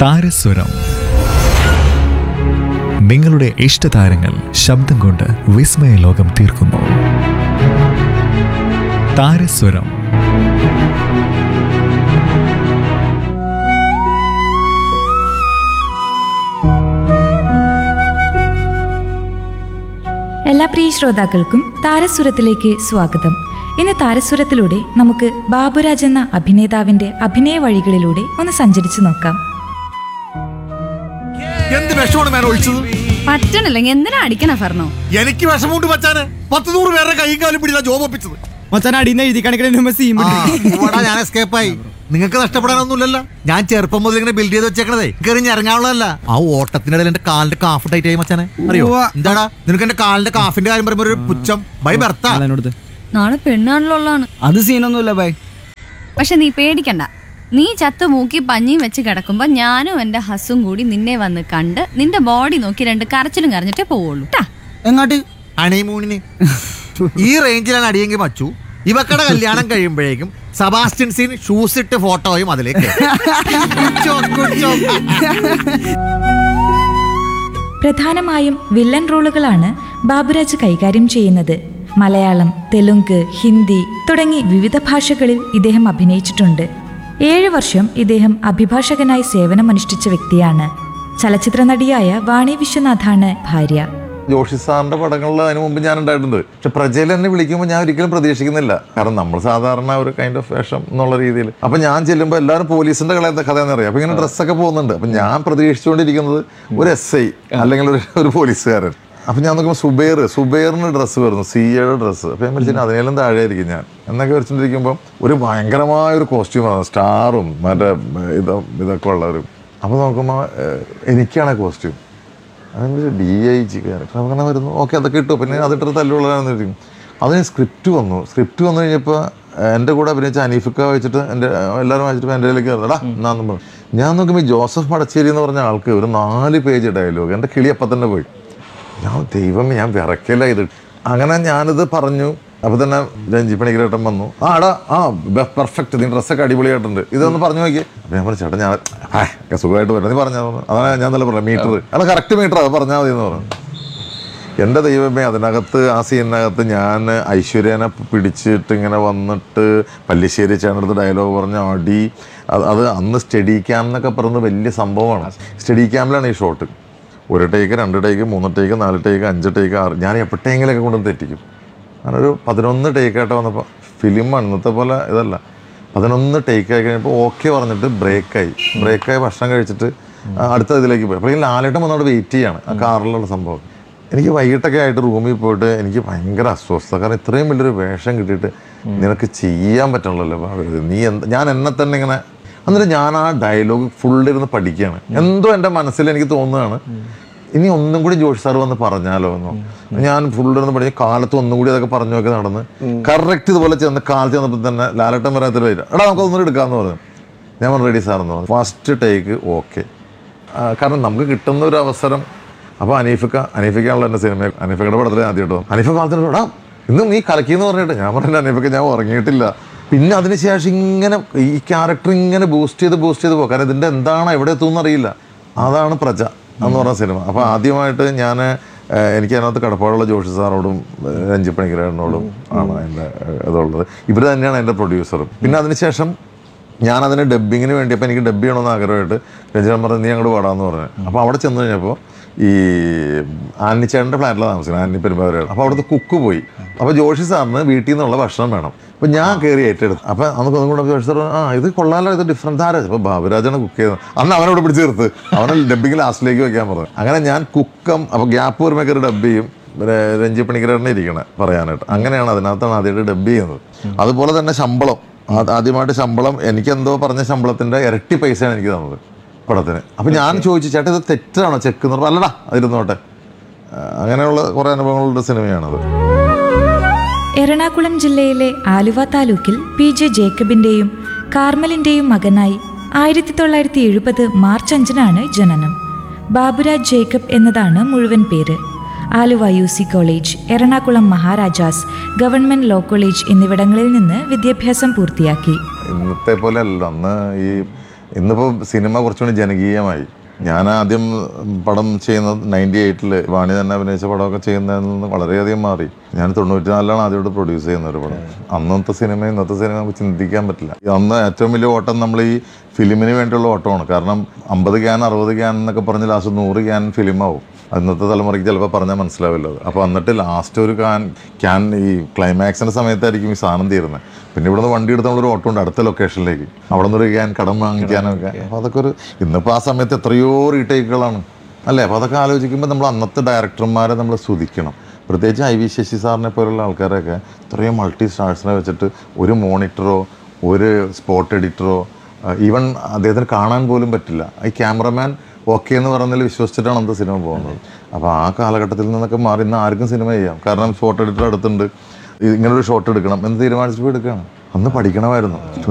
താരസ്വരം നിങ്ങളുടെ ഇഷ്ടതാരങ്ങൾ ശബ്ദം കൊണ്ട് വിസ്മയ ലോകം തീർക്കുന്നു താരസ്വരം എല്ലാ പ്രിയ ശ്രോതാക്കൾക്കും താരസുരത്തിലേക്ക് സ്വാഗതം ഇന്ന് താരസുരത്തിലൂടെ നമുക്ക് ബാബുരാജ് എന്ന അഭിനേതാവിന്റെ അഭിനയ വഴികളിലൂടെ ഒന്ന് സഞ്ചരിച്ചു നോക്കാം എന്ത് വിഷമാണ് ഞാൻ ഒഴിച്ചത് പറ്റണില്ലെങ്കിൽ എന്തിനാ അടിക്കണ ഫർണോ എനിക്ക് വിഷമമുണ്ട് മച്ചാനെ പത്ത് നൂറ് പേരുടെ കൈയും കാലും പിടിച്ച ജോബ് ഒപ്പിച്ചത് മച്ചാൻ അടിയിൽ എഴുതി കണക്കിന് സീം ഞാൻ എസ്കേപ്പ് ആയി നിങ്ങൾക്ക് നഷ്ടപ്പെടാനൊന്നുമില്ലല്ലോ ഞാൻ ചെറുപ്പം മുതൽ ഇങ്ങനെ ബിൽഡ് ചെയ്ത് വെച്ചേക്കണതേ കയറി ഇറങ്ങാനുള്ളതല്ല ആ ഓട്ടത്തിനിടയിൽ എന്റെ കാലിന്റെ കാഫ് ടൈറ്റ് ആയി മച്ചാനെ അറിയോ ഉവ്വ. എന്താടാ നിനക്ക് എന്റെ കാലിന്റെ കാഫിന്റെ കാര്യം പറയുമ്പോ ഒരു പുച്ഛം ബൈ ബർത്ത എന്നോട് നാളെ പെണ്ണാണല്ലോളാണ് അത് സീനൊന്നുമില്ല ബൈ പക്ഷെ നീ പേടിക്കണ്ട നീ ചത്ത് മൂക്കി പഞ്ഞിയും വെച്ച് കിടക്കുമ്പോ ഞാനും എന്റെ ഹസും കൂടി നിന്നെ വന്ന് കണ്ട് നിന്റെ ബോഡി നോക്കി രണ്ട് കരച്ചിലും കരഞ്ഞിട്ടേ പോവുള്ളൂ ട്ടാ. എങ്ങാട്ട് അണൈമൂണിന് ഈ റേഞ്ചിലാണ് അടിയെങ്കിൽ മച്ചു ഇവക്കടെ കല്യാണം കഴിയുമ്പോഴേക്കും സബാസ്റ്റ്യൻ സീൻ ഷൂസ് ഇട്ട് ഫോട്ടോയും അതിലേക്ക് കുച്ചോ, കുച്ചോ. പ്രധാനമായും വില്ലൻ റോളുകളാണ് ബാബുരാജ് കൈകാര്യം ചെയ്യുന്നത് മലയാളം തെലുങ്ക് ഹിന്ദി തുടങ്ങി വിവിധ ഭാഷകളിൽ ഇദ്ദേഹം അഭിനയിച്ചിട്ടുണ്ട് ഏഴ് വർഷം ഇദ്ദേഹം അഭിഭാഷകനായി സേവനമനുഷ്ഠിച്ച വ്യക്തിയാണ് ചലച്ചിത്ര നടിയായ വാണി വിശ്വനാഥാണ് ഭാര്യ ജോഷി സാറിന്റെ പടങ്ങളിൽ അതിന് മുമ്പ് ഞാൻ ഉണ്ടായിട്ടുണ്ട് പക്ഷെ പ്രജയിൽ എന്നെ വിളിക്കുമ്പോൾ ഞാൻ ഒരിക്കലും പ്രതീക്ഷിക്കുന്നില്ല കാരണം നമ്മൾ സാധാരണ ഒരു കൈൻഡ് ഓഫ് വേഷം എന്നുള്ള രീതിയിൽ അപ്പൊ ഞാൻ ചെല്ലുമ്പോൾ എല്ലാവരും പോലീസിന്റെ കള കഥ എന്നറിയാം അപ്പൊ ഇങ്ങനെ ഡ്രസ്സൊക്കെ പോകുന്നുണ്ട് അപ്പൊ ഞാൻ പ്രതീക്ഷിച്ചുകൊണ്ടിരിക്കുന്നത് ഒരു എസ് ഐ അല്ലെങ്കിൽ ഒരു ഒരു പോലീസുകാരൻ അപ്പൊ ഞാൻ നോക്കുമ്പോൾ സുബൈർ സുബൈറിന് ഡ്രസ്സ് വരുന്നു സി എയുടെ ഡ്രസ്സ് അപ്പൊ ഞാൻ വിളിച്ചിട്ട് അതിനെല്ലാം താഴെ ആയിരിക്കും ഞാൻ എന്നൊക്കെ വെച്ചിട്ടിരിക്കുമ്പോൾ ഒരു ഭയങ്കരമായ ഒരു കോസ്റ്റ്യൂമാണ് സ്റ്റാറും മറ്റേ ഇത് ഇതൊക്കെ ഉള്ള ഒരു അപ്പൊ നോക്കുമ്പോൾ എനിക്കാണ് കോസ്റ്റ്യൂം അതിന് ഡി ഐ ജി ക്യാരക്ടർ അങ്ങനെ വരുന്നു ഓക്കെ അതൊക്കെ ഇട്ടു പിന്നെ അതിട്ടൊരു തല്ലുകൊള്ളാന്നിരിക്കും അതിന് സ്ക്രിപ്റ്റ് വന്നു സ്ക്രിപ്റ്റ് വന്നു കഴിഞ്ഞപ്പോൾ എൻ്റെ കൂടെ അഭിനയിച്ച അനീഫിക്ക വെച്ചിട്ട് എൻ്റെ എല്ലാവരും വായിച്ചിട്ട് എൻ്റെ കയ്യിലേക്ക് എടാ എന്നാന്ന് പറഞ്ഞു ഞാൻ നോക്കുമ്പോൾ ഈ ജോസഫ് മടച്ചേരി എന്ന് പറഞ്ഞ ആൾക്ക് ഒരു നാല് പേജ് ഡയലോഗ് എൻ്റെ കിളി അപ്പം തന്നെ പോയി ഞാൻ ദൈവമേ ഞാൻ വിറക്കല ഇത് അങ്ങനെ ഞാനിത് പറഞ്ഞു അപ്പോൾ തന്നെ രഞ്ജി പണിക്കരേട്ടൻ വന്നു ആ എടാ ആ പെർഫെക്റ്റ് നീ ഡ്രസ്സൊക്കെ അടിപൊളിയായിട്ടുണ്ട് ഇതൊന്ന് പറഞ്ഞു നോക്കി അപ്പോൾ ഞാൻ പറഞ്ഞു ചേട്ടാ ഞാൻ ആ സുഖമായിട്ട് വരാം നീ പറഞ്ഞാൽ അതാണ് ഞാൻ നല്ല പറഞ്ഞു മീറ്റർ അല്ല കറക്റ്റ് മീറ്റർ അത് പറഞ്ഞാൽ മതി എന്ന് പറഞ്ഞു എൻ്റെ ദൈവമേ അതിനകത്ത് ആ സീനിനകത്ത് ഞാൻ ഐശ്വര്യനെ പിടിച്ചിട്ട് ഇങ്ങനെ വന്നിട്ട് പല്ലിശ്ശേരി ചേട്ടനടുത്ത് ഡയലോഗ് പറഞ്ഞ അടി അത് അത് അന്ന് സ്റ്റഡി ക്യാം എന്നൊക്കെ പറയുന്നത് വലിയ സംഭവമാണ് സ്റ്റഡി ക്യാമിലാണ് ഈ ഷോട്ട് ഒരു ടേക്ക് രണ്ട് ടേക്ക് മൂന്ന് ടേക്ക് നാല് ടേക്ക് അഞ്ച് ടേക്ക് ആറ് ഞാൻ എപ്പോഴെങ്കിലൊക്കെ കൊണ്ടുവന്ന് തെറ്റിക്കും അങ്ങനെ ഒരു പതിനൊന്ന് ടേക്കായിട്ട് വന്നപ്പോൾ ഫിലിമാണ് ഇന്നത്തെ പോലെ ഇതല്ല പതിനൊന്ന് ടേക്ക് ആയി കഴിഞ്ഞപ്പോൾ ഓക്കെ പറഞ്ഞിട്ട് ബ്രേക്കായി ബ്രേക്കായി ഭക്ഷണം കഴിച്ചിട്ട് ആ, അടുത്ത ഇതിലേക്ക് പോയി അപ്പോൾ ഈ ലാലേട്ടൻ വന്നവിടെ വെയിറ്റ് ചെയ്യാണ് ആ കാറിലുള്ള സംഭവം എനിക്ക് വൈകിട്ടൊക്കെ ആയിട്ട് റൂമിൽ പോയിട്ട് എനിക്ക് ഭയങ്കര അസ്വസ്ഥത കാരണം ഇത്രയും വലിയൊരു വേഷം കിട്ടിയിട്ട് നിനക്ക് ചെയ്യാൻ പറ്റണല്ലോ ഭാവരുത് നീ എന്ത് ഞാൻ എന്നെ തന്നെ ഇങ്ങനെ എന്നിട്ട് ഞാൻ ആ ഡയലോഗ് ഫുള്ളിരുന്ന് പഠിക്കുകയാണ് എന്തോ എൻ്റെ മനസ്സിൽ എനിക്ക് തോന്നുകയാണ് ഇനി ഒന്നും കൂടി ജോഷി സാർ വന്ന് പറഞ്ഞാലോ എന്നോ ഞാൻ ഫുള്ളിരുന്ന് പഠിച്ച് കാലത്ത് ഒന്നും കൂടി അതൊക്കെ പറഞ്ഞു നോക്കി നടന്ന് കറക്റ്റ് ഇതുപോലെ ചെന്ന് കാലത്ത് ചെന്നപ്പോൾ തന്നെ ലാലട്ടൻ വരാത്തൊരു വരിക എടാ നമുക്ക് ഒന്നും എടുക്കാമെന്ന് പറഞ്ഞു ഞാൻ പറഞ്ഞു റെഡി സാർ എന്ന് പറഞ്ഞു ഫസ്റ്റ് ടേക്ക് ഓക്കെ കാരണം നമുക്ക് കിട്ടുന്ന ഒരു അവസരം അപ്പോൾ അനീഫിക്ക അനീഫിക്കാണല്ലോ എൻ്റെ സിനിമ അനീഫിക്കയുടെ പടത്തിൽ ആദ്യമായിട്ടോ അനീഫ കാലത്തിന് എടാ ഇന്ന് നീ കലക്കിയെന്ന് പറഞ്ഞിട്ട് ഞാൻ പറഞ്ഞില്ല അനീഫിക്ക ഞാൻ ഉറങ്ങിയിട്ടില്ല പിന്നെ അതിനുശേഷം ഇങ്ങനെ ഈ ക്യാരക്ടർ ഇങ്ങനെ ബൂസ്റ്റ് ചെയ്ത് ബൂസ്റ്റ് ചെയ്ത് പോകും കാരണം ഇതിൻ്റെ എന്താണ് എവിടെ എത്തുമെന്ന് അറിയില്ല അതാണ് പ്രജ എന്ന് പറഞ്ഞ സിനിമ അപ്പോൾ ആദ്യമായിട്ട് ഞാൻ എനിക്ക് അതിനകത്ത് കടപ്പാടുള്ള ജോഷി സാറോടും ഏഹ് രഞ്ജി പണിക്കരനോടും ആണ് എൻ്റെ ഏഹ്, ഇതുള്ളത് ഇവർ തന്നെയാണ് എൻ്റെ പ്രൊഡ്യൂസറും പിന്നെ അതിനുശേഷം ഞാൻ അതിന് ഡബ്ബിങ്ങിന് വേണ്ടി അപ്പോൾ എനിക്ക് ഡബ് ചെയ്യണമെന്ന് ആഗ്രഹമായിട്ട് രഞ്ജന പറഞ്ഞു നീ അങ്ങോട്ട് പാടാന്ന് പറഞ്ഞു അപ്പോൾ അവിടെ ചെന്ന് കഴിഞ്ഞപ്പോൾ ഈ ആനിച്ചേട്ടൻ്റെ ഫ്ലാറ്റിലാണ് താമസിക്കുന്നത് ആന്നി പെരുമ്പാവൂരാണ് അപ്പോൾ അവിടുത്തെ കുക്ക് പോയി അപ്പോൾ ജോഷി സാറിന് വീട്ടിൽ നിന്നുള്ള ഭക്ഷണം വേണം അപ്പോൾ ഞാൻ കയറി ഏറ്റെടുത്തു അപ്പോൾ നമുക്ക് ഒന്നും കൂടെ ജോഷി സാർ പറഞ്ഞു, ആ ഇത് കൊള്ളാലോ ഇത് ഡിഫറെൻ്റ് ആരാ അപ്പോൾ ബാബുരാജാണ് കുക്ക് ചെയ്തത് അന്ന് അവനോട് പിടിച്ച് നിർത്ത് അവനെ ഡബ്ബിങ് ലാസ്റ്റിലേക്ക് വെക്കാൻ പറഞ്ഞു അങ്ങനെ ഞാൻ കുക്കം അപ്പോൾ ഗ്യാപ്പ് വരുമ്പോൾ കയറി ഡബ് ചെയ്യും പിന്നെ രഞ്ജി പണിക്കരനെ ഇരിക്കണേ പറയാനായിട്ട് അങ്ങനെയാണ് അതിനകത്താണ് ആദ്യമായിട്ട് ഡബ് ചെയ്യുന്നത് അതുപോലെ തന്നെ ശമ്പളം ആ- ആദ്യമായിട്ട് ശമ്പളം എനിക്ക് എന്തോ പറഞ്ഞ ശമ്പളത്തിന്റെ ഇരട്ടി പൈസയാണ് എനിക്ക് തന്നത് പടത്തിന് അപ്പൊ ഞാൻ ചോദിച്ചു ചേട്ടാ ഇത് തെറ്റാണോ ചെക്ക് എന്ന് പറഞ്ഞു അല്ലടാ അതിരുന്നോട്ടെ ആ, അങ്ങനെയുള്ള കുറെ അനുഭവങ്ങളുള്ള സിനിമയാണത് എറണാകുളം ജില്ലയിലെ ആലുവ താലൂക്കിൽ പി ജെ ജേക്കബിന്റെയും കാർമലിന്റെയും മകനായി ആയിരത്തി തൊള്ളായിരത്തി എഴുപത് മാർച്ച് അഞ്ചിനാണ് ജനനം ബാബുരാജ് ജേക്കബ് എന്നതാണ് മുഴുവൻ പേര് Aluva U C college Ernakulam Maharajas government law college എന്നിവിടങ്ങളിൽ നിന്ന് വിദ്യാഭ്യാസം പൂർത്തിയാക്കി ഇന്നത്തെ പോലെ അല്ല അന്ന് ഈ ഇന്നിപ്പോൾ സിനിമ കുറച്ചുകൂടി ജനകീയമായി ഞാൻ ആദ്യം പടം ചെയ്യുന്നത് നയൻറ്റി എയ്റ്റിൽ വാണി തന്നെ അഭിനയിച്ച പടമൊക്കെ ചെയ്യുന്നതിൽ നിന്ന് വളരെയധികം മാറി ഞാൻ തൊണ്ണൂറ്റിനാലിലാണ് ആദ്യമായിട്ട് പ്രൊഡ്യൂസ് ചെയ്യുന്ന ഒരു പടം അന്നത്തെ സിനിമ ഇന്നത്തെ സിനിമ നമുക്ക് ചിന്തിക്കാൻ പറ്റില്ല അന്ന് ഏറ്റവും വലിയ ഓട്ടം നമ്മൾ ഈ ഫിലിമിന് വേണ്ടിയുള്ള ഓട്ടമാണ് കാരണം അമ്പത് ക്യാൻ അറുപത് ക്യാൻ എന്നൊക്കെ പറഞ്ഞ് ലാസ്റ്റ് നൂറ് ക്യാൻ ഫിലിമാവും ഇന്നത്തെ തലമുറയ്ക്ക് ചിലപ്പോൾ പറഞ്ഞാൽ മനസ്സിലാവില്ല അത് അപ്പോൾ എന്നിട്ട് ലാസ്റ്റ് ഒരു ക്യാൻ ക്യാൻ ഈ ക്ലൈമാക്സിൻ്റെ സമയത്തായിരിക്കും ഈ സാധനം തീരുന്നത് പിന്നെ ഇവിടുന്ന് വണ്ടി എടുത്ത് നമ്മളൊരു ഓട്ടോ ഉണ്ട് അടുത്ത ലൊക്കേഷനിലേക്ക് അവിടെ നിന്ന് ഒരു ക്യാൻ കടം വാങ്ങിക്കാനൊക്കെ അപ്പോൾ അതൊക്കെ ഒരു ഇന്നിപ്പോൾ ആ സമയത്ത് എത്രയോ റീടേക്കുകളാണ് അല്ലേ അപ്പോൾ അതൊക്കെ ആലോചിക്കുമ്പോൾ നമ്മൾ അന്നത്തെ ഡയറക്ടർമാരെ നമ്മൾ സ്തുതിക്കണം പ്രത്യേകിച്ച് ഐ വി ശശി സാറിനെ പോലുള്ള ആൾക്കാരൊക്കെ ഇത്രയും മൾട്ടി സ്റ്റാർസിനെ വെച്ചിട്ട് ഒരു മോണിറ്ററോ ഒരു സ്പോട്ട് എഡിറ്ററോ ഈവൻ അദ്ദേഹത്തിന് കാണാൻ പോലും പറ്റില്ല ഈ ക്യാമറമാൻ ഓക്കെ എന്ന് പറഞ്ഞതിൽ വിശ്വസിച്ചിട്ടാണ് അന്നത്തെ സിനിമ പോകുന്നത് അപ്പോൾ ആ കാലഘട്ടത്തിൽ നിന്നൊക്കെ മാറി ഇന്ന് ആർക്കും സിനിമ ചെയ്യാം കാരണം ഫോട്ടോ എഡിറ്റർ അടുത്തുണ്ട് ഇങ്ങനൊരു ഷോട്ട് എടുക്കണം എന്ന് തീരുമാനിച്ചപ്പോൾ എടുക്കുകയാണ് അന്ന് പഠിക്കണമായിരുന്നു